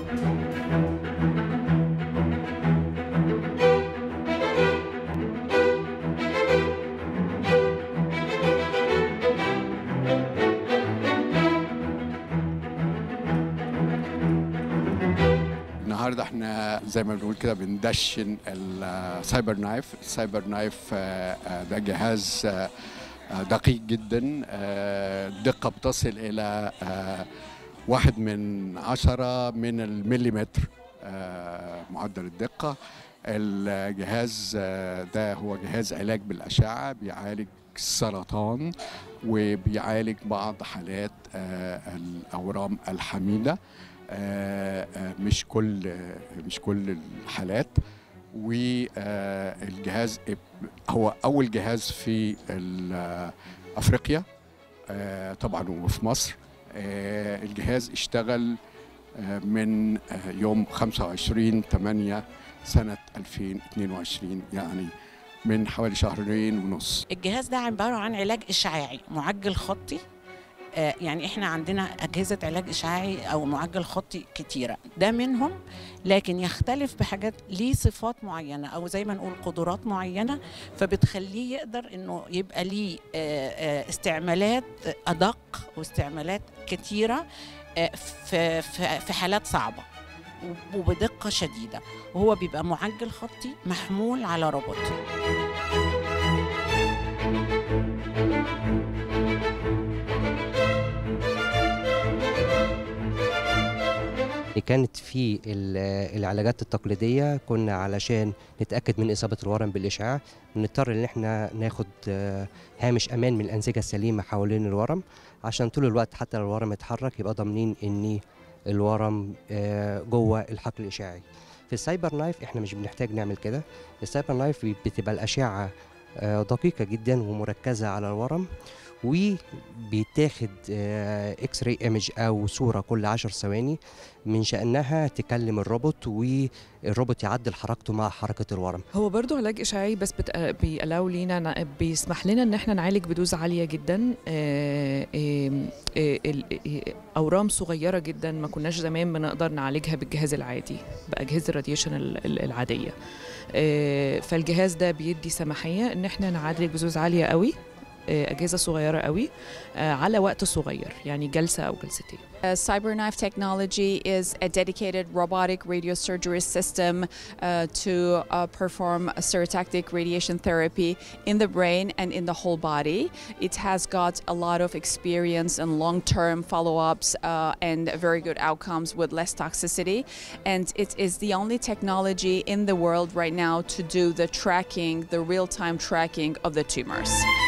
النهارده احنا زي ما بنقول كده بندشن السايبر نايف السايبر نايف آه، آه، ده جهاز آه، آه، دقيق جدا آه، الدقة بتصل إلى آه، واحد من عشرة من المليمتر آه، معدل الدقة الجهاز آه، ده هو جهاز علاج بالأشعة بيعالج السرطان وبيعالج بعض حالات آه، الأورام الحميدة آه، آه، مش كل آه، مش كل الحالات والجهاز هو اول جهاز في ال- آه، افريقيا آه، طبعا وفي مصر آه، الجهاز اشتغل آه، من آه، يوم 25 8 سنه 2022 يعني من حوالي شهرين ونص الجهاز ده عبارة عن علاج إشعاعي معجل خطي آه، يعني احنا عندنا أجهزة علاج إشعاعي أو معجل خطي كتيرة ده منهم لكن يختلف بحاجات ليه صفات معينة أو زي ما نقول قدرات معينة فبتخليه يقدر إنه يبقى ليه آه، آه، استعمالات أدق واستعمالات كتيرة آه، في في في حالات صعبة وبدقة شديدة وهو بيبقى معجل خطي محمول على روبوت كانت في ال- العلاجات التقليدية كنا علشان نتأكد من إصابة الورم بالإشعاع بنضطر إن إحنا ناخد آه، هامش أمان من الأنسجة السليمة حوالين الورم عشان طول الوقت حتى لو الورم اتحرك يبقى ضامنين إن الورم آه، جوه الحقل الإشعاعي في السايبر نايف إحنا مش بنحتاج نعمل كده السايبر نايف بتبقى الأشعة آه، دقيقة جدا ومركزة على الورم وبيتاخد اكس راي ايمج او صوره كل 10 ثواني من شانها تكلم الروبوت والروبوت يعدل حركته مع حركه الورم هو برضو علاج إشعاعي بس بت... بيقلاو لينا ن- بيسمح لنا إن احنا نعالج بدوز عالية جدا آه، آم، آه، ال- آه، أورام صغيرة جدا ما كناش زمان بنقدر نعالجها بالجهاز العادي بأجهزة الراديشن ال- ال- العادية آه، فالجهاز ده بيدي سماحية إن احنا نعالج بدوز عالية قوي آه، أجهزة صغيرة قوي آه، على وقت صغير يعني جلسة أو جلستين Uh, CyberKnife technology is a dedicated robotic radiosurgery system uh, to uh, perform a stereotactic radiation therapy in the brain and in the whole body. It has got a lot of experience and long term follow ups uh, and very good outcomes with less toxicity. And it is the only technology in the world right now to do the tracking, the real time tracking of the tumors.